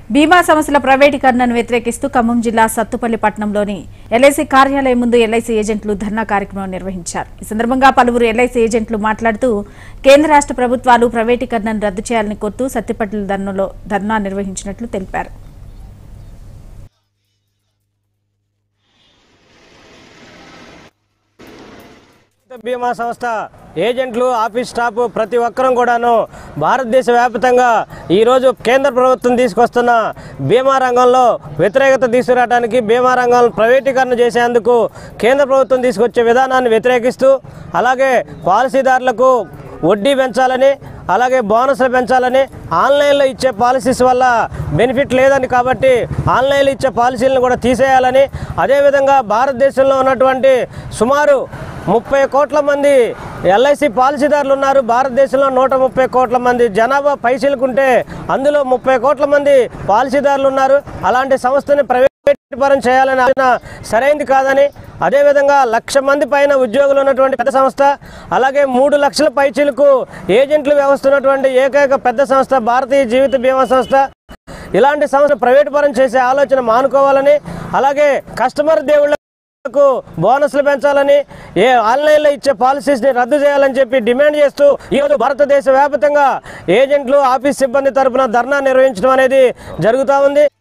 బీమా సంస్థల ప్రైవేటీకరణను వ్యతిరేకిస్తూ ఖమ్మం జిల్లా సత్తుపల్లి పట్టణంలోని ఎల్ఐసి కార్యాలయం ముందు ఎల్ఐసి ఏజెంట్లు ధర్నా కార్యక్రమం నిర్వహించారు ఈ సందర్భంగా పలువురు ఎల్ఐసి ఏజెంట్లు మాట్లాడుతూ కేంద్ర రాష్ట్ర ప్రభుత్వాలు ప్రైవేటీకరణను రద్దు చేయాలని కోరుతూ సత్తుపల్లి ధర్నాలో ధర్నా నిర్వహించినట్లు తెలిపారు బీమా సంస్థ ఏజెంట్లు ఆఫీస్ స్టాఫ్ ప్రతి ఒక్కరం కూడాను భారతదేశ వ్యాప్తంగా ఈరోజు కేంద్ర ప్రభుత్వం తీసుకొస్తున్న బీమా రంగంలో వ్యతిరేకత తీసుకురావడానికి బీమా రంగం ప్రైవేటీకరణ చేసేందుకు కేంద్ర ప్రభుత్వం తీసుకొచ్చే విధానాన్ని వ్యతిరేకిస్తూ అలాగే పాలసీదారులకు వడ్డీ పెంచాలని అలాగే బోనస్లు పెంచాలని ఆన్లైన్లో ఇచ్చే పాలసీస్ వల్ల బెనిఫిట్ లేదని కాబట్టి ఆన్లైన్లో ఇచ్చే పాలసీలను కూడా తీసేయాలని అదేవిధంగా భారతదేశంలో ఉన్నటువంటి సుమారు ముప్పై కోట్ల మంది ఎల్ఐసి పాలసీదారులు ఉన్నారు భారతదేశంలో నూట ముప్పై కోట్ల మంది జనాభా పైసలుకుంటే అందులో ముప్పై కోట్ల మంది పాలసీదారులు ఉన్నారు అలాంటి సంస్థని ప్రైవేట్ పరం చేయాలని ఆలోచన సరైంది కాదని అదేవిధంగా లక్ష మంది పైన ఉద్యోగులు ఉన్నటువంటి పెద్ద సంస్థ అలాగే మూడు లక్షల పైచీలకు ఏజెంట్లు వ్యవస్థ ఉన్నటువంటి ఏకైక పెద్ద సంస్థ భారతీయ జీవిత బీమా సంస్థ ఇలాంటి సంస్థ ప్రైవేట్ పరం చేసే ఆలోచన మానుకోవాలని అలాగే కస్టమర్ దేవుళ్ళ కు బోనస్లు పెంచాలని ఏ ఆన్లైన్లో ఇచ్చే పాలసీస్ని రద్దు చేయాలని చెప్పి డిమాండ్ చేస్తూ ఈరోజు భారతదేశ వ్యాప్తంగా ఏజెంట్లు ఆఫీస్ సిబ్బంది తరపున ధర్నా నిర్వహించడం అనేది జరుగుతూ ఉంది